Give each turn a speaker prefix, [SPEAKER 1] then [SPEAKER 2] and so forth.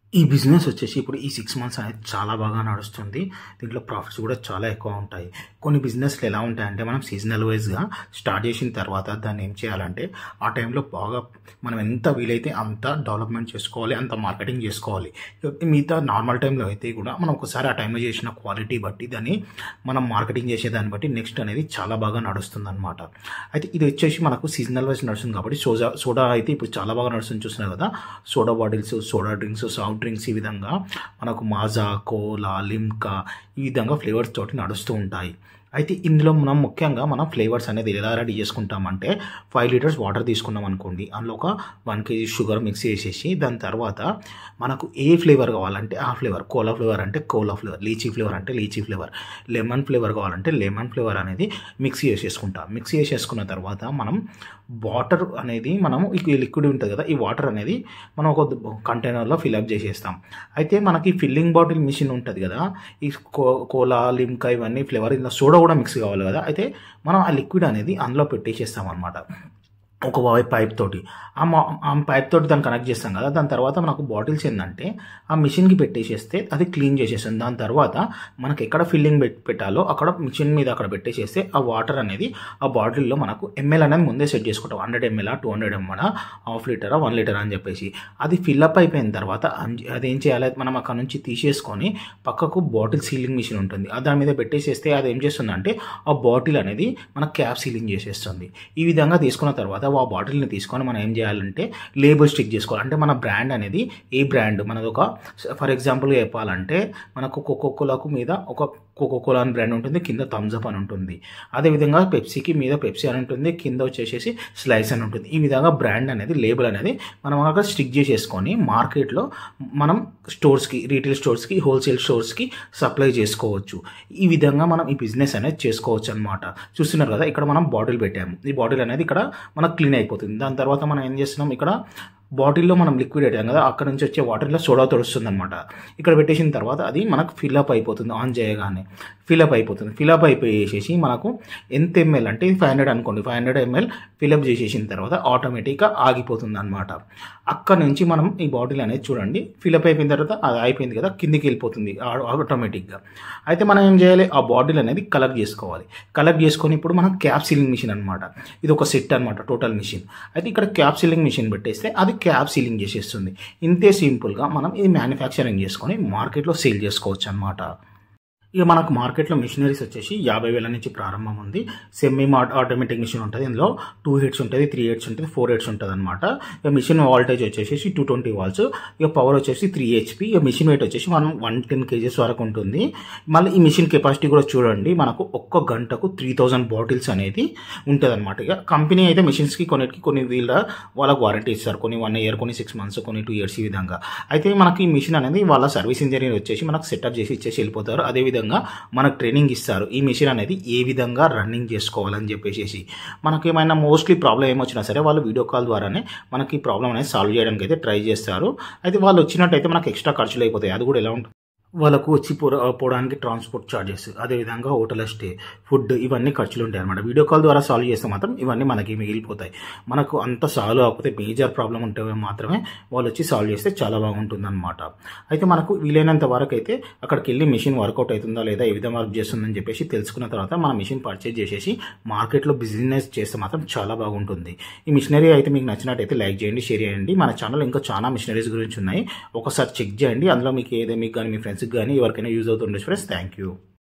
[SPEAKER 1] ఈ బిజినెస్ వచ్చేసి ఇప్పుడు ఈ సిక్స్ మంత్స్ అనేది చాలా బాగా నడుస్తుంది దీంట్లో ప్రాఫిట్స్ కూడా చాలా ఎక్కువ ఉంటాయి కొన్ని బిజినెస్లు ఎలా ఉంటాయంటే మనం సీజనల్ వైజ్గా స్టార్ట్ చేసిన తర్వాత దాన్ని ఏం చేయాలంటే ఆ టైంలో బాగా మనం ఎంత వీలైతే అంత డెవలప్మెంట్ చేసుకోవాలి అంత మార్కెటింగ్ చేసుకోవాలి మిగతా నార్మల్ టైంలో అయితే కూడా మనం ఒకసారి ఆ టైంలో చేసిన క్వాలిటీ బట్టి దాన్ని మనం మార్కెటింగ్ చేసేదాన్ని బట్టి నెక్స్ట్ అనేది చాలా బాగా నడుస్తుంది అనమాట అయితే ఇది వచ్చేసి మనకు సీజనల్ వైజ్ నడుస్తుంది కాబట్టి సోజా సోడా అయితే ఇప్పుడు చాలా బాగా నడుస్తుంది చూస్తున్నారు కదా soda bottles soda drinks soft drinks ఈ విధంగా మనకు మాజా కోలా లిమ్కా ఈ విధంగా ఫ్లేవర్స్ తోటి నడుస్తూ ఉంటాయి అయితే ఇందులో మనం ముఖ్యంగా మనం ఫ్లేవర్స్ అనేది ఎలా రెడీ చేసుకుంటామంటే ఫైవ్ లీటర్స్ వాటర్ తీసుకున్నాం అనుకోండి అందులో ఒక వన్ కేజీ షుగర్ మిక్స్ చేసేసి దాని తర్వాత మనకు ఏ ఫ్లేవర్ కావాలంటే ఆ ఫ్లేవర్ కోలా ఫ్లేవర్ అంటే కోలా ఫ్లేవర్ లీచీ ఫ్లేవర్ అంటే లీచీ ఫ్లేవర్ లెమన్ ఫ్లేవర్ కావాలంటే లెమన్ ఫ్లేవర్ అనేది మిక్స్ చేసేసుకుంటాం మిక్స్ చేసేసుకున్న తర్వాత మనం వాటర్ అనేది మనం ఈ లిక్విడ్ ఉంటుంది కదా ఈ వాటర్ అనేది మనం ఒక కంటైనర్లో ఫిల్అప్ చేసేస్తాం అయితే మనకి ఫిల్లింగ్ బాటిల్ మిషన్ ఉంటుంది కదా ఈ కో కోలా లిమ్కా ఇవన్నీ ఫ్లేవర్ ఇలా సోడా కూడా మిక్స్ కావాలి కదా అయితే మనం ఆ లిక్విడ్ అనేది అందులో పెట్టేసేస్తాం అనమాట ఒక పైప్ తోటి ఆ ఆ పైప్ తోటి దాన్ని కనెక్ట్ చేస్తాం కదా దాని తర్వాత మనకు బాటిల్స్ ఏంటంటే ఆ మిషన్కి పెట్టేసేస్తే అది క్లీన్ చేసేస్తుంది దాని తర్వాత మనకి ఎక్కడ ఫిల్లింగ్ పెట్టాలో అక్కడ మిషన్ మీద అక్కడ పెట్టేసేస్తే ఆ వాటర్ అనేది ఆ బాటిల్లో మనకు ఎంఎల్ అనేది ముందే సెట్ చేసుకుంటాం hundred ML two hundred ML half litre one litre అని చెప్పేసి అది ఫిల్అప్ అయిపోయిన తర్వాత అది ఏం చేయాలి మనం అక్కడ నుంచి తీసేసుకొని పక్కకు బాటిల్ సీలింగ్ మిషన్ ఉంటుంది దాని మీద పెట్టేసేస్తే అది ఏం చేస్తుందంటే ఆ బాటిల్ అనేది మన క్యాప్ సీలింగ్ చేసేస్తుంది ఈ విధంగా తీసుకున్న తర్వాత ఆ బాటిల్ని తీసుకొని మనం ఏం చేయాలంటే లేబుల్ స్టిక్ చేసుకోవాలి అంటే మన బ్రాండ్ అనేది ఏ బ్రాండ్ మనది ఒక ఫర్ ఎగ్జాంపుల్గా చెప్పాలంటే మనకు కోకోకోలాకు మీద ఒక కోకోకోలా అని బ్రాండ్ ఉంటుంది కింద థమ్స్అప్ అని ఉంటుంది అదేవిధంగా పెప్సీకి మీద పెప్సీ అని ఉంటుంది కింద వచ్చేసేసి స్లైస్ అని ఉంటుంది ఈ విధంగా బ్రాండ్ అనేది లేబుల్ అనేది మనం అక్కడ స్టిక్ చేసేసుకొని మార్కెట్లో మనం స్టోర్స్కి రీటైల్ స్టోర్స్కి హోల్సేల్ స్టోర్స్కి సప్లై చేసుకోవచ్చు ఈ విధంగా మనం ఈ బిజినెస్ అనేది చేసుకోవచ్చు అనమాట చూస్తున్నారు కదా ఇక్కడ మనం బాటిల్ పెట్టాము ఈ బాటిల్ అనేది ఇక్కడ మనకు క్లీన్ అయిపోతుంది దాని తర్వాత మనం ఏం చేస్తున్నాం ఇక్కడ బాటిల్లో మనం లిక్విడ్ పెట్టాం కదా అక్కడ నుంచి వచ్చే వాటర్లో సోడా తొడుస్తుంది అనమాట ఇక్కడ పెట్టేసిన తర్వాత అది మనకు ఫిల్అప్ అయిపోతుంది ఆన్ చేయగానే ఫిల్అప్ అయిపోతుంది ఫిల్అప్ అయిపోయేసేసి మనకు ఎంత ఎంఎల్ అంటే ఫైవ్ హండ్రెడ్ అనుకోండి ఫైవ్ హండ్రెడ్ ఎంఎల్ ఫిల్అప్ చేసేసిన తర్వాత ఆటోమేటిక్గా ఆగిపోతుంది అనమాట అక్కడ నుంచి మనం ఈ బాటిల్ అనేది చూడండి ఫిల్అప్ అయిపోయిన తర్వాత అది అయిపోయింది కదా కిందికి వెళ్ళిపోతుంది ఆటోమేటిక్గా అయితే మనం ఏం చేయాలి ఆ బాటిల్ అనేది కలెక్ట్ చేసుకోవాలి కలెక్ట్ చేసుకొని ఇప్పుడు మనం క్యాప్ సీలింగ్ మిషన్ అనమాట ఇది ఒక సెట్ అనమాట టోటల్ మిషన్ అయితే ఇక్కడ క్యాప్ సీలింగ్ మిషన్ పెట్టేస్తే అది క్యాప్ సీలింగ్ చేసేస్తుంది ఇంతే సింపుల్గా మనం ఇది మ్యానుఫ్యాక్చరింగ్ చేసుకొని మార్కెట్లో సేల్ చేసుకోవచ్చు అనమాట ఇక మనకు మార్కెట్లో మిషనరీస్ వచ్చేసి యాభై వేల నుంచి ప్రారంభం ఉంది సెమీ ఆటోమేటిక్ మిషన్ ఉంటుంది ఇందులో టూ హెడ్స్ ఉంటుంది త్రీ హెడ్స్ ఉంటుంది ఫోర్ హెడ్స్ ఉంటుంది అనమాట ఇక మిషన్ వాల్టేజ్ వచ్చేసి టూ ట్వంటీ వాల్స్ ఇక పవర్ వచ్చేసి త్రీ హెచ్పి ఇక మిషన్ వెయిట్ వచ్చేసి మనం వన్ టెన్ కేజీస్ వరకు ఉంటుంది మళ్ళీ ఈ మిషన్ కెపాసిటీ కూడా చూడండి మనకు ఒక్క గంటకు త్రీ థౌజండ్ బాటిల్స్ అనేది ఉంటుంది అనమాట ఇక కంపెనీ అయితే మిషన్స్కి కొన్నిటికి కొన్ని వీళ్ళ వాళ్ళకి వారంటీ ఇస్తారు కొన్ని వన్ ఇయర్ కొన్ని సిక్స్ మంత్స్ కొన్ని టూ ఇయర్స్ ఈ విధంగా అయితే మనకి ఈ మిషన్ అనేది వాళ్ళ సర్వీస్ ఇంజనీర్ వచ్చేసి మనకు సెటప్ చేసి ఇచ్చేసి వెళ్ళిపోతారు అదేవిధంగా విధంగా మనకు ట్రైనింగ్ ఇస్తారు ఈ మిషన్ అనేది ఏ విధంగా రన్నింగ్ చేసుకోవాలని చెప్పేసి మనకి ఏమైనా మోస్ట్లీ ప్రాబ్లం ఏమొచ్చినా సరే వాళ్ళు వీడియో కాల్ ద్వారానే మనకి ప్రాబ్లం అనేది సాల్వ్ చేయడానికి అయితే ట్రై చేస్తారు అయితే వాళ్ళు వచ్చినట్టయితే మనకు ఎక్స్ట్రా ఖర్చులు అయిపోతాయి అది కూడా ఎలా ఉంటుంది వాళ్ళకు వచ్చి పో పోవడానికి ట్రాన్స్పోర్ట్ ఛార్జెస్ అదేవిధంగా హోటల్ స్టే ఫుడ్ ఇవన్నీ ఖర్చులు ఉంటాయి అనమాట వీడియో కాల్ ద్వారా సాల్వ్ చేస్తే మాత్రం ఇవన్నీ మనకి మిగిలిపోతాయి మనకు అంత సాల్వ్ అవ్వకపోతే మేజర్ ప్రాబ్లం ఉంటే మాత్రమే వాళ్ళు వచ్చి సాల్వ్ చేస్తే చాలా బాగుంటుంది అనమాట అయితే మనకు వీలైనంత వరకు అయితే అక్కడికి వెళ్ళి మిషన్ వర్కౌట్ అవుతుందా లేదా ఏ విధంగా వర్క్ చేస్తుందని చెప్పేసి తెలుసుకున్న తర్వాత మన మిషన్ పర్చేజ్ చేసేసి మార్కెట్లో బిజినెస్ చేస్తే మాత్రం చాలా బాగుంటుంది ఈ మిషనరీ అయితే మీకు నచ్చినట్టయితే లైక్ చేయండి షేర్ చేయండి మన ఛానల్ ఇంకా చాలా మిషనరీస్ గురించి ఉన్నాయి ఒకసారి చెక్ చేయండి అందులో మీకు ఏదో మీకు కానీ మీ ఫ్రెండ్స్ ఫ్రెండ్స్కి కానీ ఎవరికైనా యూజ్ అవుతుండొచ్చు ఫ్రెండ్స్ థ్యాంక్ యూ